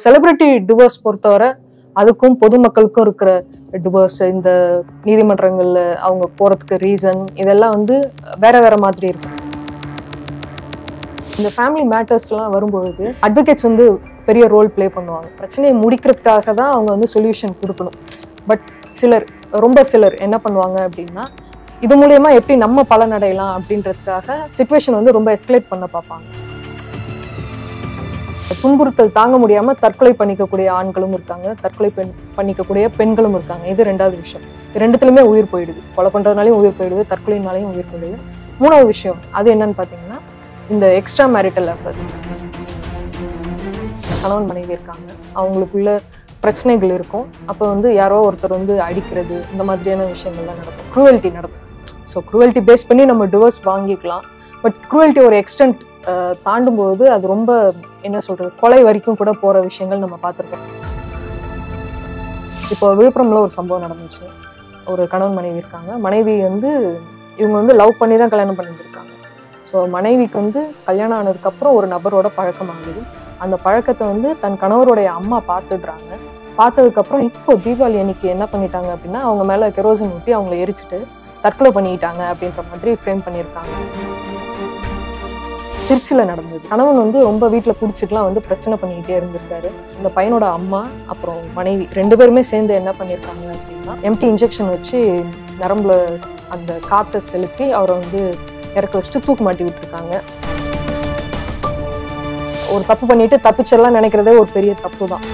Celebrity divorce பொறுத்தவரை அதுக்கும் பொதுமக்களுக்கும் இருக்கிற டிவோர்ஸ் இந்த நீதிமன்றங்கள்ல அவங்க போறதுக்கு ரீசன் இதெல்லாம் வந்து வேற வேற மாதிரி இருக்கும் இந்த ஃபேமிலி மேட்டர்ஸ்லாம் வரும்பொழுது அட்வொகேட்ஸ் வந்து பெரிய ரோல் ப்ளே பண்ணுவாங்க பிரச்சனையை முடிக்கிறதுக்காக தான் அவங்க வந்து சொல்யூஷன் கொடுக்கணும் பட் சிலர் ரொம்ப சிலர் என்ன பண்ணுவாங்க அப்படின்னா இது மூலயமா எப்படி நம்ம பலனடையலாம் அப்படின்றதுக்காக சுச்சுவேஷன் வந்து ரொம்ப எஸ்கலேட் பண்ண பார்ப்பாங்க துன்புறுத்தல் தாங்க முடியாம தற்கொலை பண்ணிக்கக்கூடிய ஆண்களும் இருக்காங்க தற்கொலை பெண் பண்ணிக்கக்கூடிய பெண்களும் இருக்காங்க இது ரெண்டாவது விஷயம் இது ரெண்டுத்துலயுமே உயிர் போயிடுது கொலை பண்றதுனாலையும் உயிர் போயிடுது தற்கொலைனாலையும் உயிர் போயிடுது மூணாவது விஷயம் அது என்னன்னு பாத்தீங்கன்னா இந்த எக்ஸ்ட்ரா மேரிட்டல் அஃபேர்ஸ் கணவன் மனைவி இருக்காங்க அவங்களுக்குள்ள பிரச்சனைகள் இருக்கும் அப்போ வந்து யாரோ ஒருத்தர் வந்து அடிக்கிறது இந்த மாதிரியான விஷயங்கள்லாம் நடக்கும் க்ரூவல்ட்டி நடக்கும் ஸோ க்ரூவல்ட்டி பேஸ் பண்ணி நம்ம டிவோர்ஸ் வாங்கிக்கலாம் பட் க்ரூவல்ட்டி ஒரு எக்ஸ்டென்ட் தாண்டும் போது அது ரொம்ப என்ன சொல்றது கொலை வரைக்கும் கூட போற விஷயங்கள் நம்ம பார்த்துருக்கோம் இப்போ விழுப்புரம்ல ஒரு சம்பவம் நடந்துச்சு ஒரு கணவன் மனைவி இருக்காங்க மனைவி வந்து இவங்க வந்து லவ் பண்ணி தான் கல்யாணம் பண்ணியிருக்காங்க ஸோ மனைவிக்கு வந்து கல்யாணம் ஆனதுக்கப்புறம் ஒரு நபரோட பழக்கம் ஆகுது அந்த பழக்கத்தை வந்து தன் கணவருடைய அம்மா பார்த்துடுறாங்க பார்த்ததுக்கப்புறம் இப்போ தீபாவளி அன்னைக்கு என்ன பண்ணிட்டாங்க அப்படின்னா அவங்க மேலே கெரோசின் ஊற்றி அவங்கள எரிச்சிட்டு தற்கொலை பண்ணிக்கிட்டாங்க அப்படின்ற மாதிரி ஃப்ரேம் பண்ணியிருக்காங்க திருச்சியில் நடந்தது கணவன் வந்து ரொம்ப வீட்டில் பிடிச்சிட்டுலாம் வந்து பிரச்சனை பண்ணிக்கிட்டே இருந்திருக்காரு இந்த பையனோட அம்மா அப்புறம் மனைவி ரெண்டு பேருமே சேர்ந்து என்ன பண்ணியிருக்காங்க அப்படின்னா எம்டி இன்ஜெக்ஷன் வச்சு நரம்புல ஸ்- அந்த காற்றை செலுத்தி அவரை வந்து இறக்க வச்சுட்டு தூக்கு மாட்டி விட்டுருக்காங்க ஒரு தப்பு பண்ணிட்டு தப்பிச்சிடலாம் நினைக்கிறதே ஒரு பெரிய தப்பு தான்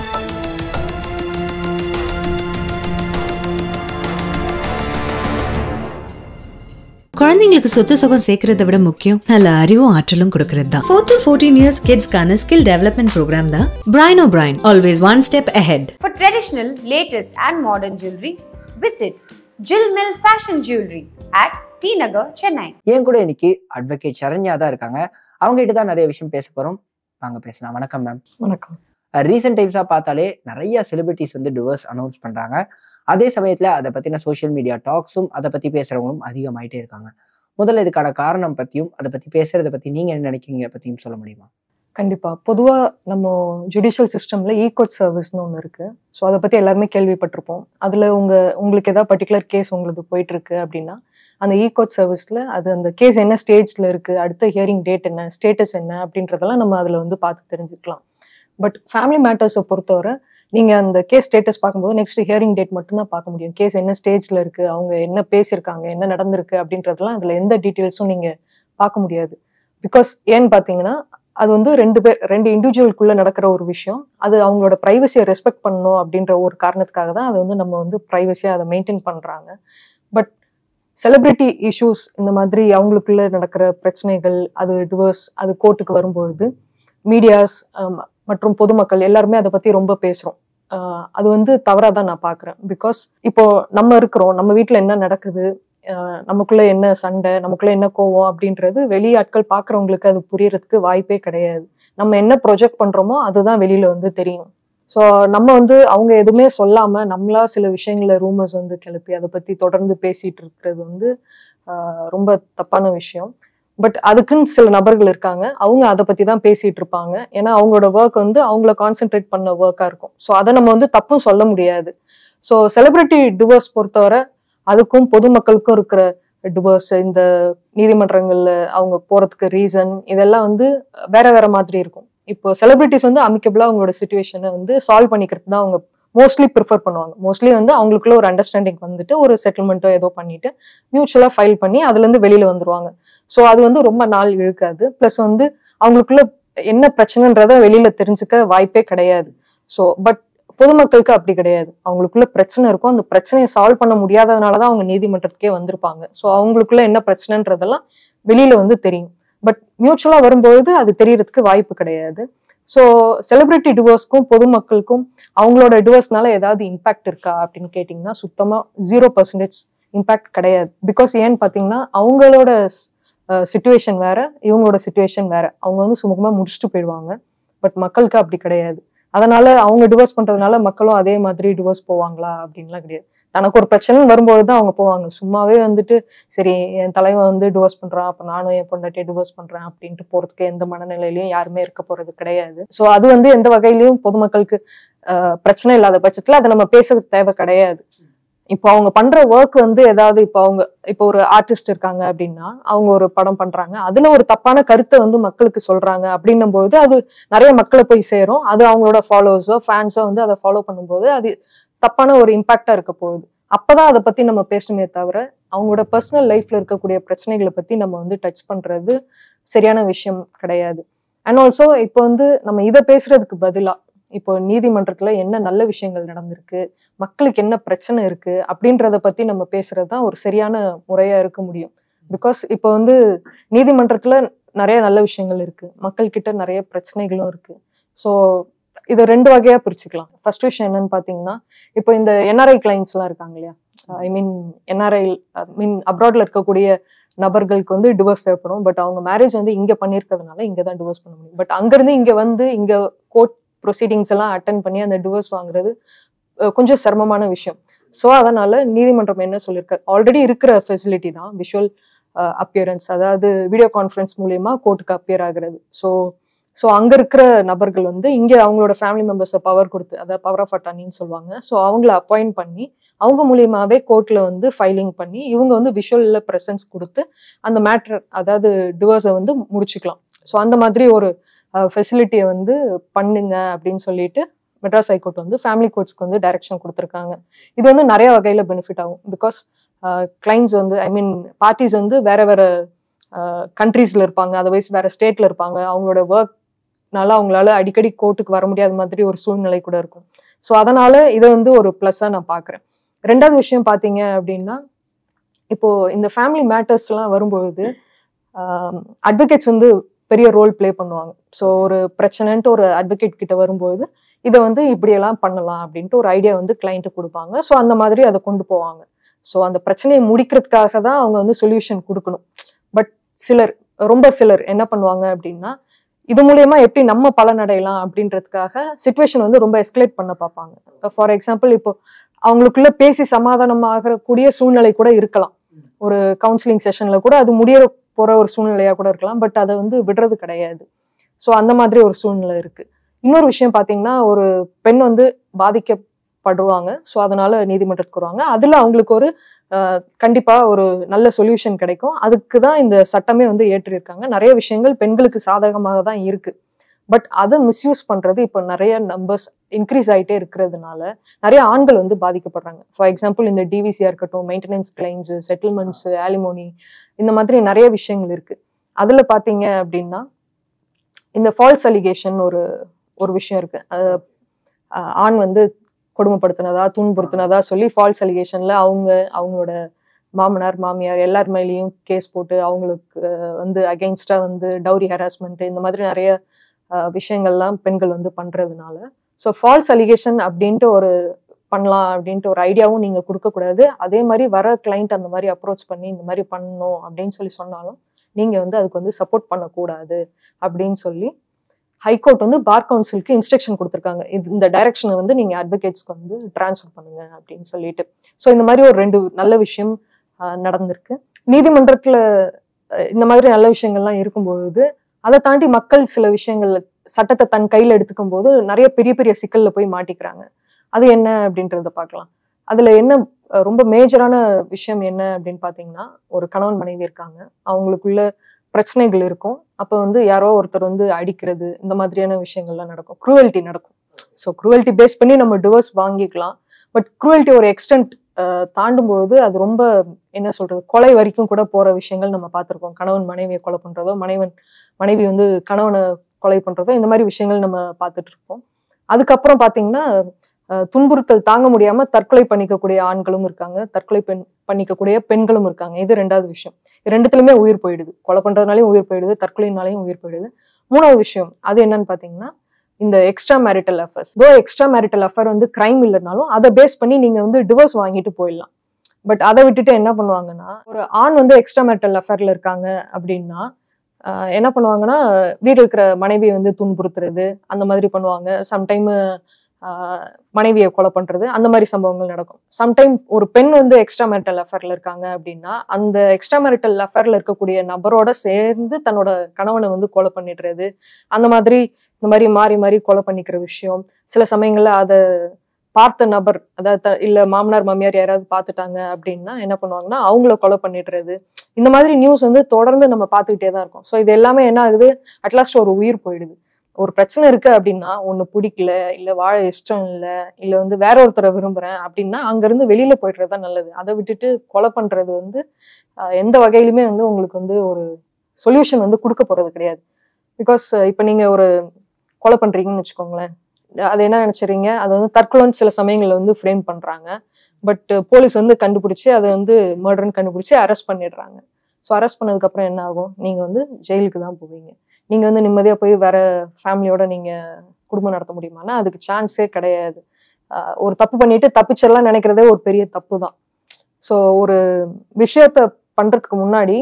குழந்தைங்களுக்கு சொத்து சுகம் சேர்க்கறத விட முக்கியம் நல்ல அறிவும் ஆற்றலும் கொடுக்கறது தான் ஃபோர் டு ஃபோர்டீன் இயர்ஸ் கிட்ஸ்க்கான ஸ்கில் டெவலப்மெண்ட் ப்ரோக்ராம் தான் brain O brain always one step ahead For traditional, latest, and modern jewelry, visit Jill Mill Fashion Jewelry at T Nagar, Chennai. என் கூட இன்னைக்கு அட்வொகேட் சரண்யா தான் இருக்காங்க அவங்க கிட்ட தான் நிறைய விஷயம் பேச போறோம் வாங்க பேசலாம் வணக்கம் மேம் வணக்கம் ரீசெண்ட் டைம்ஸாக பார்த்தாலே நிறைய செலிபிரிட்டிஸ் வந்து டிவோர்ஸ் அனௌன்ஸ் பண்றாங்க அதே சமயத்துல அதை பத்தின சோஷியல் மீடியா டாக்ஸும் அதை பத்தி பேசுறவங்களும் அதிகமாயிட்டே இருக்காங்க முதல்ல இதுக்கான காரணம் பத்தியும் அதை பத்தி பேசுறத பத்தி நீங்க என்ன நினைக்கிறீங்க பத்தியும் சொல்ல முடியுமா கண்டிப்பா பொதுவா நம்ம ஜுடிஷியல் சிஸ்டம்ல ஈகோட் சர்வீஸ்னு ஒன்று இருக்கு ஸோ அதை பத்தி எல்லாருமே கேள்விப்பட்டிருப்போம் அதுல உங்க உங்களுக்கு ஏதாவது பர்டிகுலர் கேஸ் உங்களுக்கு போயிட்டு இருக்கு அப்படின்னா அந்த ஈகோட் சர்வீஸ்ல அது அந்த கேஸ் என்ன ஸ்டேஜ்ல இருக்கு அடுத்த ஹியரிங் டேட் என்ன ஸ்டேட்டஸ் என்ன அப்படின்றதெல்லாம் நம்ம அதுல வந்து பார்த்து தெரிஞ்சுக்கலாம் பட் ஃபேமிலி மேட்டர்ஸை பொறுத்தவரை நீங்க அந்த கேஸ் ஸ்டேட்டஸ் பார்க்கும்போது நெக்ஸ்ட் ஹியரிங் டேட் மட்டும்தான் பார்க்க முடியும் கேஸ் என்ன ஸ்டேஜ்ல இருக்கு அவங்க என்ன பேசியிருக்காங்க என்ன நடந்திருக்கு அப்படின்றதெல்லாம் அதுல எந்த டீட்டெயில்ஸும் நீங்க பார்க்க முடியாது பிகாஸ் ஏன்னு பார்த்தீங்கன்னா அது வந்து ரெண்டு பேர் ரெண்டு இண்டிவிஜுவலுக்குள்ள நடக்கிற ஒரு விஷயம் அது அவங்களோட ப்ரைவசியை ரெஸ்பெக்ட் பண்ணணும் அப்படின்ற ஒரு காரணத்துக்காக தான் அதை வந்து நம்ம வந்து ப்ரைவசியாக அதை மெயின்டைன் பண்ணுறாங்க பட் செலிபிரிட்டி இஷ்யூஸ் இந்த மாதிரி அவங்களுக்குள்ள நடக்கிற பிரச்சனைகள் அது டிவோர்ஸ் அது கோர்ட்டுக்கு வரும்பொழுது மீடியாஸ் மற்றும் பொதுமக்கள் எல்லாருமே அதை பற்றி ரொம்ப பேசுகிறோம் அது வந்து தவறாக தான் நான் பார்க்குறேன் பிகாஸ் இப்போ நம்ம இருக்கிறோம் நம்ம வீட்டில் என்ன நடக்குது ஆஹ் நமக்குள்ள என்ன சண்டை நமக்குள்ள என்ன கோவம் அப்படின்றது வெளியாட்கள் பார்க்குறவங்களுக்கு அது புரியறதுக்கு வாய்ப்பே கிடையாது நம்ம என்ன ப்ரொஜெக்ட் பண்றோமோ அதுதான் வெளியில வந்து தெரியும் ஸோ நம்ம வந்து அவங்க எதுவுமே சொல்லாம நம்மளா சில விஷயங்களை ரூமர்ஸ் வந்து கிளப்பி அதை பத்தி தொடர்ந்து பேசிட்டு இருக்கிறது வந்து ஆஹ் ரொம்ப தப்பான விஷயம் பட் அதுக்குன்னு சில நபர்கள் இருக்காங்க அவங்க அதை பத்தி தான் பேசிட்டு இருப்பாங்க ஏன்னா அவங்களோட ஒர்க் வந்து அவங்கள கான்சென்ட்ரேட் பண்ண ஒர்க்கா இருக்கும் ஸோ அதை நம்ம வந்து தப்பும் சொல்ல முடியாது ஸோ செலிபிரிட்டி டிவோர்ஸ் பொறுத்தவரை அதுக்கும் பொதுமக்களுக்கும் இருக்கிற டிவோர்ஸ் இந்த நீதிமன்றங்கள்ல அவங்க போறதுக்கு ரீசன் இதெல்லாம் வந்து வேற வேற மாதிரி இருக்கும் இப்போ செலிபிரிட்டிஸ் வந்து அமிக்கபிளா அவங்களோட சுச்சுவேஷனை வந்து சால்வ் பண்ணிக்கிறது தான் அவங்க மோஸ்ட்லி ப்ரிஃபர் பண்ணுவாங்க மோஸ்ட்லி வந்து அவங்களுக்குள்ள ஒரு அண்டர்ஸ்டாண்டிங் வந்துட்டு ஒரு செட்டில்மெண்ட்டோ ஏதோ பண்ணிட்டு மியூச்சுவலா ஃபைல் பண்ணி அதுல இருந்து வெளியில வந்துருவாங்க ஸோ அது வந்து ரொம்ப நாள் இழுக்காது ப்ளஸ் வந்து அவங்களுக்குள்ள என்ன பிரச்சனைன்றத வெளியில தெரிஞ்சுக்க வாய்ப்பே கிடையாது ஸோ பட் பொதுமக்களுக்கு அப்படி கிடையாது அவங்களுக்குள்ள பிரச்சனை இருக்கும் அந்த பிரச்சனையை சால்வ் பண்ண முடியாததுனால தான் அவங்க நீதிமன்றத்துக்கே வந்திருப்பாங்க ஸோ அவங்களுக்குள்ள என்ன பிரச்சனைன்றதெல்லாம் வெளியில வந்து தெரியும் பட் மியூச்சுவலா வரும்பொழுது அது தெரியறதுக்கு வாய்ப்பு கிடையாது ஸோ செலிபிரிட்டி டிவோர்ஸ்க்கும் பொதுமக்களுக்கும் அவங்களோட டிவோர்ஸ்னால ஏதாவது இம்பாக்ட் இருக்கா அப்படின்னு கேட்டிங்கன்னா சுத்தமா ஜீரோ பர்சன்டேஜ் இம்பாக்ட் கிடையாது பிகாஸ் ஏன்னு பார்த்தீங்கன்னா அவங்களோட சுச்சுவேஷன் வேற இவங்களோட சுச்சுவேஷன் வேற அவங்க வந்து சுமூகமா முடிச்சுட்டு போயிடுவாங்க பட் மக்களுக்கு அப்படி கிடையாது அதனால அவங்க டிவோர்ஸ் பண்றதுனால மக்களும் அதே மாதிரி டிவோர்ஸ் போவாங்களா அப்படின்லாம் கிடையாது தனக்கு ஒரு பிரச்சனை வரும்போது தான் அவங்க போவாங்க சும்மாவே வந்துட்டு சரி என் தலைவன் வந்து டிவோர்ஸ் பண்றான் அப்ப நானும் என் பொண்டாட்டியை டிவோர்ஸ் பண்றேன் அப்படின்ட்டு போறதுக்கு எந்த மனநிலையிலயும் யாருமே இருக்க போறது கிடையாது ஸோ அது வந்து எந்த வகையிலயும் பொதுமக்களுக்கு ஆஹ், பிரச்சனை இல்லாத பட்சத்துல அதை நம்ம பேசுறது தேவை கிடையாது இப்போ அவங்க பண்ற ஒர்க் வந்து ஏதாவது இப்போ அவங்க இப்போ ஒரு ஆர்டிஸ்ட் இருக்காங்க அப்படின்னா அவங்க ஒரு படம் பண்றாங்க அதுல ஒரு தப்பான கருத்தை வந்து மக்களுக்கு சொல்றாங்க அப்படின்னும் பொழுது அது நிறைய மக்களை போய் சேரும் அது அவங்களோட ஃபாலோவர்ஸோ ஃபேன்ஸோ வந்து அதை ஃபாலோ பண்ணும்போது அது தப்பான ஒரு இம்பாக்டா இருக்க போகுது அப்பதான் அதை பத்தி நம்ம பேசணுமே தவிர அவங்களோட பர்சனல் லைஃப்ல இருக்கக்கூடிய பிரச்சனைகளை பத்தி நம்ம வந்து டச் பண்றது சரியான விஷயம் கிடையாது அண்ட் ஆல்சோ இப்போ வந்து நம்ம இதை பேசுறதுக்கு பதிலா இப்போ நீதிமன்றத்துல என்ன நல்ல விஷயங்கள் நடந்திருக்கு மக்களுக்கு என்ன பிரச்சனை இருக்கு அப்படின்றத பத்தி நம்ம பேசுறது தான் ஒரு சரியான முறையா இருக்க முடியும் பிகாஸ் இப்போ வந்து நீதிமன்றத்துல நிறைய நல்ல விஷயங்கள் இருக்கு மக்கள் கிட்ட நிறைய பிரச்சனைகளும் இருக்கு ஸோ இதை ரெண்டு வகையா பிரிச்சுக்கலாம் ஃபர்ஸ்ட் விஷயம் என்னன்னு பாத்தீங்கன்னா இப்போ இந்த என்ஆர்ஐ கிளைண்ட்ஸ்லாம் இருக்காங்க இல்லையா ஐ மீன் என்ஆர்ஐ மீன் அப்ராட்ல இருக்கக்கூடிய நபர்களுக்கு வந்து டிவோர்ஸ் தேவைப்படும் பட் அவங்க மேரேஜ் வந்து இங்க பண்ணியிருக்கிறதுனால இங்க தான் டிவோர்ஸ் பண்ண முடியும் பட் அங்கிருந்து இங்க வந்து இங்க கோர்ட் ப்ரொசீடிங்ஸ் எல்லாம் அட்டன் பண்ணி அந்த டிவோர்ஸ் வாங்குறது அஹ், கொஞ்சம் சிரமமான விஷயம் ஸோ அதனால நீதிமன்றம் என்ன சொல்லியிருக்கு ஆல்ரெடி இருக்கிற ஃபெசிலிட்டி தான் விஷுவல் அப்பியரன்ஸ் அதாவது வீடியோ கான்ஃபரன்ஸ் மூலியமா கோர்ட்டுக்கு அப்பியர் ஆகுறது ஸோ ஸோ அங்க இருக்கிற நபர்கள் வந்து இங்க அவங்களோட ஃபேமிலி மெம்பர்ஸை பவர் கொடுத்து அதாவது பவர் ஆஃப் அட்டானின்னு சொல்லுவாங்க ஸோ அவங்கள அப்பாயிண்ட் பண்ணி அவங்க மூலியமாவே கோர்ட்ல வந்து ஃபைலிங் பண்ணி இவங்க வந்து விஷுவல்ல ப்ரெசன்ஸ் கொடுத்து அந்த மேட்ரு அதாவது டிவோர்ஸை வந்து முடிச்சுக்கலாம் ஸோ அந்த மாதிரி ஒரு ஃபெசிலிட்டியை வந்து பண்ணுங்க அப்படின்னு சொல்லிட்டு மெட்ராஸ் ஹைகோர்ட் வந்து ஃபேமிலி கோர்ட்ஸ்க்கு வந்து டைரக்ஷன் கொடுத்துருக்காங்க இது வந்து நிறைய வகையில பெனிஃபிட் ஆகும் பிகாஸ் கிளைண்ட்ஸ் வந்து ஐ மீன் பார்ட்டிஸ் வந்து வேற வேற கண்ட்ரீஸ்ல இருப்பாங்க அதர்வைஸ் வேற ஸ்டேட்ல இருப்பாங்க அவங்களோட ஒர்க்னால அவங்களால அடிக்கடி கோர்ட்டுக்கு வர முடியாத மாதிரி ஒரு சூழ்நிலை கூட இருக்கும் ஸோ அதனால இதை வந்து ஒரு ப்ளஸ்ஸாக நான் பார்க்குறேன் ரெண்டாவது விஷயம் பார்த்தீங்க அப்படின்னா இப்போ இந்த ஃபேமிலி மேட்டர்ஸ்லாம் வரும்பொழுது அட்வொகேட்ஸ் வந்து பெரிய ரோல் ப்ளே பண்ணுவாங்க ஸோ ஒரு பிரச்சனைன்ட்டு ஒரு அட்வொகேட் கிட்ட வரும்போது இதை வந்து இப்படியெல்லாம் பண்ணலாம் அப்படின்ட்டு ஒரு ஐடியா வந்து கிளைண்ட்டு கொடுப்பாங்க ஸோ அந்த மாதிரி அதை கொண்டு போவாங்க ஸோ அந்த பிரச்சனையை முடிக்கிறதுக்காக தான் அவங்க வந்து சொல்யூஷன் கொடுக்கணும் பட் சிலர் ரொம்ப சிலர் என்ன பண்ணுவாங்க அப்படின்னா இது மூலியமா எப்படி நம்ம பலனடையலாம் அப்படின்றதுக்காக சுச்சுவேஷன் வந்து ரொம்ப எஸ்கலேட் பண்ண பார்ப்பாங்க ஃபார் எக்ஸாம்பிள் இப்போ அவங்களுக்குள்ள பேசி சமாதானமாகக்கூடிய சூழ்நிலை கூட இருக்கலாம் ஒரு கவுன்சிலிங் செஷன்ல கூட அது முடிய போற ஒரு சூழ்நிலையா கூட இருக்கலாம் பட் அதை வந்து விடுறது கிடையாது ஸோ அந்த மாதிரி ஒரு சூழ்நிலை இருக்கு இன்னொரு விஷயம் பார்த்தீங்கன்னா ஒரு பெண் வந்து பாதிக்கப்படுவாங்க ஸோ அதனால நீதிமன்றத்துக்கு வருவாங்க அதுல அவங்களுக்கு ஒரு அஹ், கண்டிப்பா ஒரு நல்ல சொல்யூஷன் கிடைக்கும் அதுக்கு தான் இந்த சட்டமே வந்து ஏற்றிருக்காங்க நிறைய விஷயங்கள் பெண்களுக்கு சாதகமாக தான் இருக்கு பட் அதை மிஸ்யூஸ் பண்றது இப்போ நிறைய நம்பர்ஸ் இன்க்ரீஸ் ஆயிட்டே இருக்கிறதுனால நிறைய ஆண்கள் வந்து பாதிக்கப்படுறாங்க ஃபார் எக்ஸாம்பிள் இந்த டிவிசியா இருக்கட்டும் மெயின்டெனன்ஸ் கிளைம்ஸ் செட்டில்மெண்ட்ஸ் ஆலிமோனி இந்த மாதிரி நிறைய விஷயங்கள் இருக்கு அதுல பாத்தீங்க அப்படின்னா இந்த ஃபால்ஸ் அலிகேஷன் ஒரு ஒரு விஷயம் இருக்கு அது, அஹ், ஆண் வந்து கொடுமைப்படுத்தினதா துன்புறுத்தினதா சொல்லி ஃபால்ஸ் அலிகேஷன்ல அவங்க அவங்களோட மாமனார் மாமியார் எல்லார் மேலேயும் கேஸ் போட்டு அவங்களுக்கு அஹ், வந்து அகெயின்ஸ்டா வந்து டவுரி ஹராஸ்மெண்ட் இந்த மாதிரி நிறைய அஹ், விஷயங்கள்லாம் பெண்கள் வந்து பண்றதுனால ஸோ ஃபால்ஸ் அலிகேஷன் அப்படின்ட்டு ஒரு பண்ணலாம் அப்படின்ட்டு ஒரு ஐடியாவும் நீங்க கொடுக்கக்கூடாது அதே மாதிரி வர கிளைண்ட் அந்த மாதிரி அப்ரோச் பண்ணி இந்த மாதிரி பண்ணணும் அப்படின்னு சொல்லி சொன்னாலும் நீங்க வந்து அதுக்கு வந்து சப்போர்ட் பண்ணக்கூடாது அப்படின்னு சொல்லி ஹைகோர்ட் வந்து பார் கவுன்சிலுக்கு இன்ஸ்ட்ரக்ஷன் கொடுத்துருக்காங்க இது இந்த டைரக்ஷனை வந்து நீங்க அட்வொகேட்ஸ்க்கு வந்து ட்ரான்ஸ்ஃபர் பண்ணுங்க அப்படின்னு சொல்லிட்டு ஸோ இந்த மாதிரி ஒரு ரெண்டு நல்ல விஷயம் ஆஹ், நடந்திருக்கு நீதிமன்றத்துல அஹ், இந்த மாதிரி நல்ல விஷயங்கள்லாம் இருக்கும்பொழுது அதை தாண்டி மக்கள் சில விஷயங்கள் சட்டத்தை தன் கையில் எடுத்துக்கும் போது நிறைய பெரிய பெரிய சிக்கல்ல போய் மாட்டிக்கிறாங்க அது என்ன அப்படின்றத பார்க்கலாம் அதுல என்ன அஹ், ரொம்ப மேஜரான விஷயம் என்ன அப்படின்னு பார்த்தீங்கன்னா ஒரு கணவன் மனைவி இருக்காங்க அவங்களுக்குள்ள பிரச்சனைகள் இருக்கும் அப்போ வந்து யாரோ ஒருத்தர் வந்து அடிக்கிறது இந்த மாதிரியான விஷயங்கள்லாம் நடக்கும் குரூவல்ட்டி நடக்கும் ஸோ குரூவல்ட்டி பேஸ் பண்ணி நம்ம டிவோர்ஸ் வாங்கிக்கலாம் பட் குரூவல்ட்டி ஒரு எக்ஸ்டென்ட் தாண்டும் பொழுது அது ரொம்ப என்ன சொல்றது கொலை வரைக்கும் கூட போற விஷயங்கள் நம்ம பார்த்திருக்கோம் கணவன் மனைவியை கொலை பண்றதோ மனைவன் மனைவி வந்து கணவனை கொலை பண்றதோ இந்த மாதிரி விஷயங்கள் நம்ம பார்த்துட்டு இருப்போம் அதுக்கப்புறம் பாத்தீங்கன்னா அஹ், துன்புறுத்தல் தாங்க முடியாம தற்கொலை பண்ணிக்கக்கூடிய ஆண்களும் இருக்காங்க தற்கொலை பெண் பண்ணிக்கக்கூடிய பெண்களும் இருக்காங்க இது ரெண்டாவது விஷயம் இது ரெண்டுத்துலயுமே உயிர் போயிடுது கொலை பண்றதுனாலையும் உயிர் போயிடுது தற்கொலைனாலையும் உயிர் போயிடுது மூணாவது விஷயம் அது என்னன்னு பாத்தீங்கன்னா இந்த extra marital affairs though extra marital affair வந்து கிரைம் இல்லைனாலும் அதை பேஸ் பண்ணி நீங்க வந்து டிவோர்ஸ் வாங்கிட்டு போயிடலாம் பட் அதை விட்டுட்டு என்ன பண்ணுவாங்கன்னா ஒரு ஆண் வந்து எக்ஸ்ட்ரா மேரிட்டல் அஃபேர்ல இருக்காங்க அப்படின்னா ஆஹ் என்ன பண்ணுவாங்கன்னா வீட்டில் இருக்கிற மனைவியை வந்து துன்புறுத்துறது அந்த மாதிரி பண்ணுவாங்க சம்டைம் ஆஹ் மனைவியை கொலை பண்றது அந்த மாதிரி சம்பவங்கள் நடக்கும் சம்டைம் ஒரு பெண் வந்து எக்ஸ்ட்ரா மேரிட்டல் அஃபேர்ல இருக்காங்க அப்படின்னா அந்த எக்ஸ்ட்ரா மேரிட்டல் அஃபேர்ல இருக்கக்கூடிய நபரோட சேர்ந்து தன்னோட கணவனை வந்து கொலை பண்ணிடுறது அந்த மாதிரி இந்த மாதிரி மாறி மாறி கொலை பண்ணிக்கிற விஷயம் சில சமயங்கள்ல அதை பார்த்த நபர் அதாவது த- இல்ல மாமனார் மாமியார் யாராவது பார்த்துட்டாங்க அப்படின்னா என்ன பண்ணுவாங்கன்னா அவங்கள கொலை பண்ணிடுறது இந்த மாதிரி நியூஸ் வந்து தொடர்ந்து நம்ம பார்த்துக்கிட்டே தான் இருக்கோம் ஸோ இது எல்லாமே என்ன ஆகுது அட்லாஸ்ட் ஒரு உயிர் போயிடுது ஒரு பிரச்சனை இருக்கு அப்படின்னா ஒண்ணு பிடிக்கல இல்ல வாழ இஷ்டம் இல்ல இல்ல வந்து வேற ஒருத்தரை விரும்புறேன் அப்படின்னா அங்கிருந்து வெளியில போயிடுறது தான் நல்லது அதை விட்டுட்டு கொலை பண்றது வந்து ஆஹ், எந்த வகையிலுமே வந்து உங்களுக்கு வந்து ஒரு சொல்யூஷன் வந்து கொடுக்க போறது கிடையாது பிகாஸ் இப்போ நீங்க ஒரு கொலை பண்றீங்கன்னு வச்சுக்கோங்களேன் அது என்ன நினைச்சுறீங்க அது வந்து தற்கொலைன்னு சில சமயங்கள்ல வந்து ஃப்ரேம் பண்றாங்க பட் போலீஸ் வந்து கண்டுபிடிச்சு அதை வந்து மர்டர்னு கண்டுபிடிச்சு அரெஸ்ட் பண்ணிடுறாங்க ஸோ அரெஸ்ட் பண்ணதுக்கு அப்புறம் என்ன ஆகும் நீங்க வந்து ஜெயிலுக்கு தான் போவீங்க நீங்க வந்து நிம்மதியா போய் வேற ஃபேமிலியோட நீங்க குடும்பம் நடத்த முடியுமானா அதுக்கு சான்ஸே கிடையாது ஆஹ் ஒரு தப்பு பண்ணிட்டு தப்பிச்சிடலாம் நினைக்கிறதே ஒரு பெரிய தப்பு தான் ஸோ ஒரு விஷயத்த பண்றதுக்கு முன்னாடி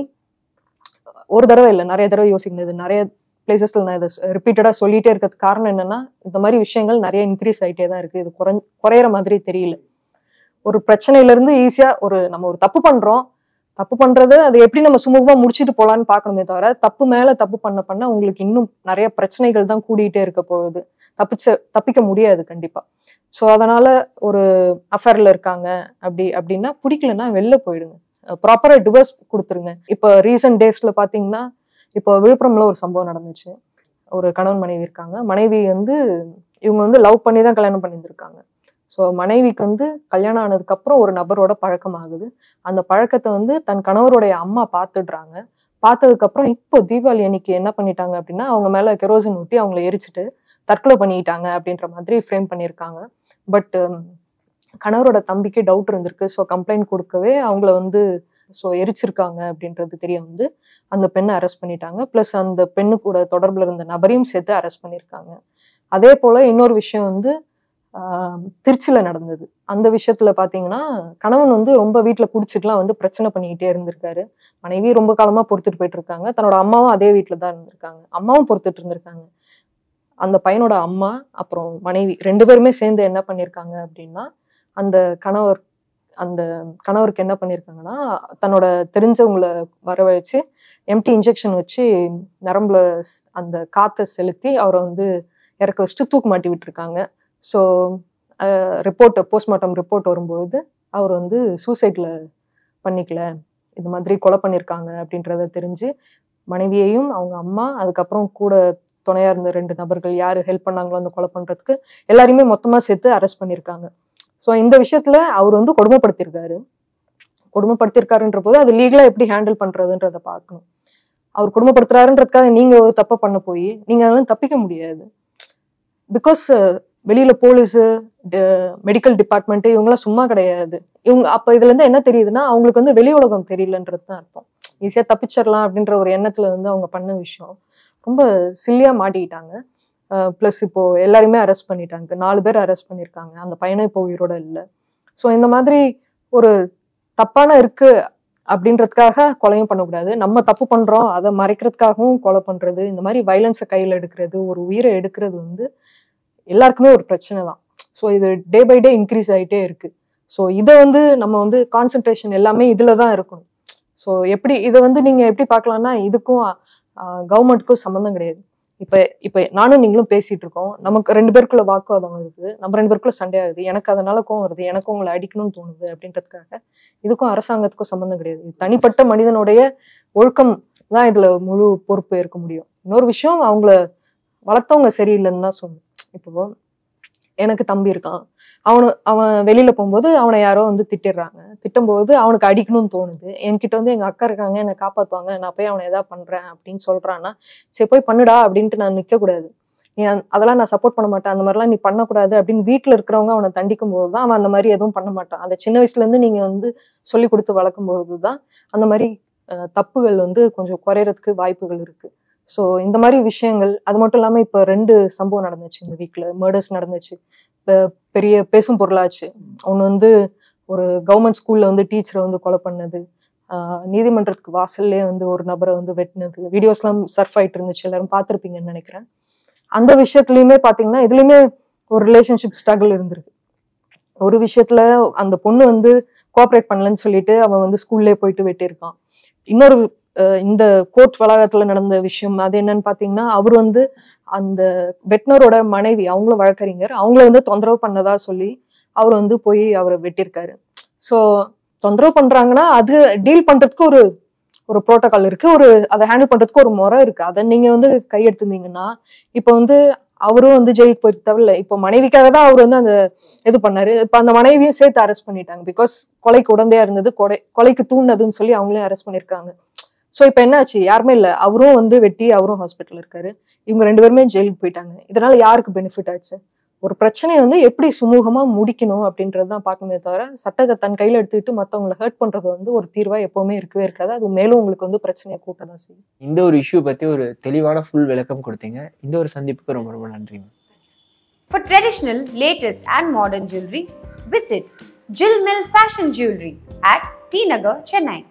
ஒரு தடவை இல்லை நிறைய தடவை யோசிக்கணும் இது நிறைய பிளேசஸ்ல நான் இதை ரிப்பீட்டடாக சொல்லிட்டே இருக்கிறதுக்கு காரணம் என்னன்னா இந்த மாதிரி விஷயங்கள் நிறைய இன்க்ரீஸ் ஆகிட்டே தான் இருக்கு இது குறை குறையிற மாதிரி தெரியல ஒரு பிரச்சனையில இருந்து ஈஸியா ஒரு நம்ம ஒரு தப்பு பண்றோம் தப்பு பண்றது அது எப்படி நம்ம சுமூகமா முடிச்சிட்டு போலான்னு பார்க்கணுமே தவிர தப்பு மேல தப்பு பண்ண பண்ண உங்களுக்கு இன்னும் நிறைய பிரச்சனைகள் தான் கூடிட்டே இருக்க போகுது தப்பிச்ச தப்பிக்க முடியாது கண்டிப்பா ஸோ அதனால ஒரு அஃபேர்ல இருக்காங்க அப்படி அப்படின்னா பிடிக்கலன்னா வெளில போயிடுங்க ப்ராப்பரா டிவர்ஸ் கொடுத்துருங்க இப்போ ரீசெண்ட் டேஸ்ல பாத்தீங்கன்னா இப்போ விழுப்புரம்ல ஒரு சம்பவம் நடந்துச்சு ஒரு கணவன் மனைவி இருக்காங்க மனைவி வந்து இவங்க வந்து லவ் பண்ணி தான் கல்யாணம் பண்ணியிருந்திருக்காங்க ஸோ மனைவிக்கு வந்து கல்யாணம் ஆனதுக்கு அப்புறம் ஒரு நபரோட பழக்கம் ஆகுது அந்த பழக்கத்தை வந்து தன் கணவருடைய அம்மா பார்த்துடுறாங்க பார்த்ததுக்கு அப்புறம் இப்போ தீபாவளி அன்னைக்கு என்ன பண்ணிட்டாங்க அப்படின்னா அவங்க மேல கெரோசின் ஊற்றி அவங்கள எரிச்சிட்டு தற்கொலை பண்ணிட்டாங்க அப்படின்ற மாதிரி ஃப்ரேம் பண்ணியிருக்காங்க பட் கணவரோட தம்பிக்கு டவுட் இருந்திருக்கு ஸோ கம்ப்ளைண்ட் கொடுக்கவே அவங்கள வந்து ஸோ எரிச்சிருக்காங்க அப்படின்றது தெரிய வந்து அந்த பெண்ணை அரெஸ்ட் பண்ணிட்டாங்க ப்ளஸ் அந்த பெண்ணு கூட தொடர்பில் இருந்த நபரையும் சேர்த்து அரெஸ்ட் பண்ணியிருக்காங்க அதே போல் இன்னொரு விஷயம் வந்து ஆஹ், திருச்சியில நடந்தது அந்த விஷயத்துல பாத்தீங்கன்னா கணவன் வந்து ரொம்ப வீட்டுல குடிச்சிட்டுலாம் வந்து பிரச்சனை பண்ணிக்கிட்டே இருந்திருக்காரு மனைவி ரொம்ப காலமா பொறுத்துட்டு போயிட்டு இருக்காங்க தன்னோட அம்மாவும் அதே வீட்டுல தான் இருந்திருக்காங்க அம்மாவும் பொறுத்துட்டு இருந்திருக்காங்க அந்த பையனோட அம்மா அப்புறம் மனைவி ரெண்டு பேருமே சேர்ந்து என்ன பண்ணியிருக்காங்க அப்படின்னா அந்த கணவர் அந்த கணவருக்கு என்ன பண்ணியிருக்காங்கன்னா தன்னோட தெரிஞ்சவங்கள வரவழைச்சு எம்டி இன்ஜெக்ஷன் வச்சு நரம்புல ஸ்- அந்த காத்தை செலுத்தி அவரை வந்து இறக்க வச்சுட்டு தூக்கு மாட்டி விட்டுருக்காங்க ஸோ ரிப்போர்ட் போஸ்ட்மார்ட்டம் ரிப்போர்ட் வரும்பொழுது அவர் வந்து சூசைட்ல பண்ணிக்கல இந்த மாதிரி கொலை பண்ணியிருக்காங்க அப்படின்றத தெரிஞ்சு மனைவியையும் அவங்க அம்மா அதுக்கப்புறம் கூட துணையா இருந்த ரெண்டு நபர்கள் யாரு ஹெல்ப் பண்ணாங்களோ அந்த கொலை பண்றதுக்கு எல்லாரையுமே மொத்தமா சேர்த்து அரெஸ்ட் பண்ணியிருக்காங்க ஸோ இந்த விஷயத்துல அவர் வந்து கொடுமைப்படுத்தியிருக்காரு கொடுமைப்படுத்தியிருக்காருன்ற போது அது லீகலா எப்படி ஹேண்டில் பண்றதுன்றத பார்க்கணும் அவர் கொடுமைப்படுத்துறாருன்றதுக்காக நீங்க ஒரு தப்பை பண்ண போய் நீங்க அதெல்லாம் தப்பிக்க முடியாது பிகாஸ் வெளியில போலீஸ் மெடிக்கல் டிபார்ட்மெண்ட் இவங்கெல்லாம் சும்மா கிடையாது இவங்க அப்ப இதுல இருந்து என்ன தெரியுதுன்னா அவங்களுக்கு வந்து வெளி உலகம் தெரியலன்றது தான் அர்த்தம் ஈஸியா தப்பிச்சிடலாம் அப்படின்ற ஒரு எண்ணத்துல வந்து அவங்க பண்ண விஷயம் ரொம்ப சில்லியா மாட்டிக்கிட்டாங்க ப்ளஸ் இப்போ எல்லாருமே அரெஸ்ட் பண்ணிட்டாங்க நாலு பேர் அரெஸ்ட் பண்ணியிருக்காங்க அந்த பையனும் இப்போ உயிரோட இல்லை ஸோ இந்த மாதிரி ஒரு தப்பான இருக்கு அப்படின்றதுக்காக கொலையும் பண்ணக்கூடாது நம்ம தப்பு பண்றோம் அதை மறைக்கிறதுக்காகவும் கொலை பண்றது இந்த மாதிரி வயலன்ஸை கையில் எடுக்கிறது ஒரு உயிரை எடுக்கிறது வந்து எல்லாருக்குமே ஒரு பிரச்சனை தான் ஸோ இது டே பை டே இன்க்ரீஸ் ஆகிட்டே இருக்கு ஸோ இதை வந்து நம்ம வந்து கான்சென்ட்ரேஷன் எல்லாமே இதில் தான் இருக்கணும் ஸோ எப்படி இதை வந்து நீங்கள் எப்படி பார்க்கலாம்னா இதுக்கும் கவர்மெண்ட்டுக்கும் சம்மந்தம் கிடையாது இப்போ இப்போ நானும் நீங்களும் பேசிட்டு இருக்கோம் நமக்கு ரெண்டு பேருக்குள்ள வாக்குவாதம் வருது நம்ம ரெண்டு பேருக்குள்ள சண்டை ஆகுது எனக்கு அதனால கோவம் வருது எனக்கும் உங்களை அடிக்கணும்னு தோணுது அப்படின்றதுக்காக இதுக்கும் அரசாங்கத்துக்கும் சம்மந்தம் கிடையாது இது தனிப்பட்ட மனிதனுடைய ஒழுக்கம் தான் இதுல முழு பொறுப்பு இருக்க முடியும் இன்னொரு விஷயம் அவங்கள வளர்த்தவங்க சரியில்லைன்னு தான் சொல்லணும் இப்போ எனக்கு தம்பி இருக்கான் அவனு அவன் வெளியில போகும்போது அவனை யாரோ வந்து திட்டிடுறாங்க திட்டும்போது அவனுக்கு அடிக்கணும்னு தோணுது என்கிட்ட வந்து எங்க அக்கா இருக்காங்க என்னை காப்பாத்துவாங்க நான் போய் அவனை எதாவது பண்றேன் அப்படின்னு சொல்றான்னா சரி போய் பண்ணுடா அப்படின்ட்டு நான் நிக்க கூடாது நீ அந்த- அதெல்லாம் நான் சப்போர்ட் பண்ண மாட்டேன் அந்த மாதிரிலாம் நீ பண்ணக்கூடாது அப்படின்னு வீட்டில் இருக்கிறவங்க அவனை தண்டிக்கும் போது தான் அவன் அந்த மாதிரி எதுவும் பண்ண மாட்டான் அந்த சின்ன வயசுல இருந்து நீங்க வந்து சொல்லி கொடுத்து வளர்க்கும் பொழுது தான் அந்த மாதிரி அஹ், தப்புகள் வந்து கொஞ்சம் குறையறதுக்கு வாய்ப்புகள் இருக்கு ஸோ இந்த மாதிரி விஷயங்கள் அது மட்டும் இல்லாம இப்போ ரெண்டு சம்பவம் நடந்துச்சு இந்த வீக்ல மர்டர்ஸ் நடந்துச்சு பெ- பெரிய பேசும் பொருளாச்சு ஒன்று வந்து ஒரு கவர்மெண்ட் ஸ்கூல்ல வந்து டீச்சரை வந்து கொலை பண்ணது ஆஹ் நீதிமன்றத்துக்கு வாசல்லே வந்து ஒரு நபரை வந்து வெட்டினது வீடியோஸ்லாம் சர்ஃப் ஆயிட்டு இருந்துச்சு எல்லாரும் பார்த்துருப்பீங்கன்னு நினைக்கிறேன் அந்த விஷயத்துலயுமே பாத்தீங்கன்னா இதுலயுமே ஒரு ரிலேஷன்ஷிப் ஸ்ட்ரகிள் இருந்திருக்கு ஒரு விஷயத்துல அந்த பொண்ணு வந்து கோஆப்ரேட் பண்ணலன்னு சொல்லிட்டு அவன் வந்து ஸ்கூல்லே போயிட்டு வெட்டியிருக்கான் இன்னொரு அஹ், இந்த கோர்ட் வளாகத்துல நடந்த விஷயம் அது என்னன்னு பாத்தீங்கன்னா அவர் வந்து அந்த வெட்னரோட மனைவி அவங்களும் வழக்கறிஞர் அவங்கள வந்து தொந்தரவு பண்ணதா சொல்லி அவர் வந்து போய் அவரை வெட்டியிருக்காரு ஸோ தொந்தரவு பண்றாங்கன்னா அது டீல் பண்றதுக்கு ஒரு ஒரு ப்ரோட்டோகால் இருக்கு ஒரு அதை ஹேண்டில் பண்றதுக்கு ஒரு முறை இருக்கு அதை நீங்க வந்து கையெடுத்திருந்தீங்கன்னா இப்போ வந்து அவரும் வந்து ஜெயிலுக்கு போயிருக்க தேவையில்ல இப்போ மனைவிக்காக தான் அவர் வந்து அந்த இது பண்ணாரு இப்போ அந்த மனைவியும் சேர்த்து அரெஸ்ட் பண்ணிட்டாங்க பிகாஸ் கொலைக்கு உடந்தையா இருந்தது கொலை கொலைக்கு தூண்டதுன்னு சொல்லி அவங்களையும் அரெஸ்ட் பண்ணியிருக்காங்க ஸோ இப்போ என்ன ஆச்சு யாருமே இல்லை அவரும் வந்து வெட்டி அவரும் ஹாஸ்பிட்டல் இருக்காரு இவங்க ரெண்டு பேருமே ஜெயிலுக்கு போயிட்டாங்க இதனால யாருக்கு பெனிஃபிட் ஆச்சு ஒரு பிரச்சனையை வந்து எப்படி சுமூகமா முடிக்கணும் அப்படின்றது தான் பார்க்கணுமே தவிர சட்டத்தை தன் கையில எடுத்துக்கிட்டு மற்றவங்களை ஹர்ட் பண்றது வந்து ஒரு தீர்வா எப்பவுமே இருக்கவே இருக்காது அது மேலும் உங்களுக்கு வந்து பிரச்சனையை கூட்ட தான் செய்யும் இந்த ஒரு இஷ்யூ பத்தி ஒரு தெளிவான ஃபுல் விளக்கம் கொடுத்தீங்க இந்த ஒரு சந்திப்புக்கு ரொம்ப ரொம்ப நன்றி For traditional, latest, and modern jewelry, visit Jill Mill Fashion Jewelry at T Nagar, Chennai.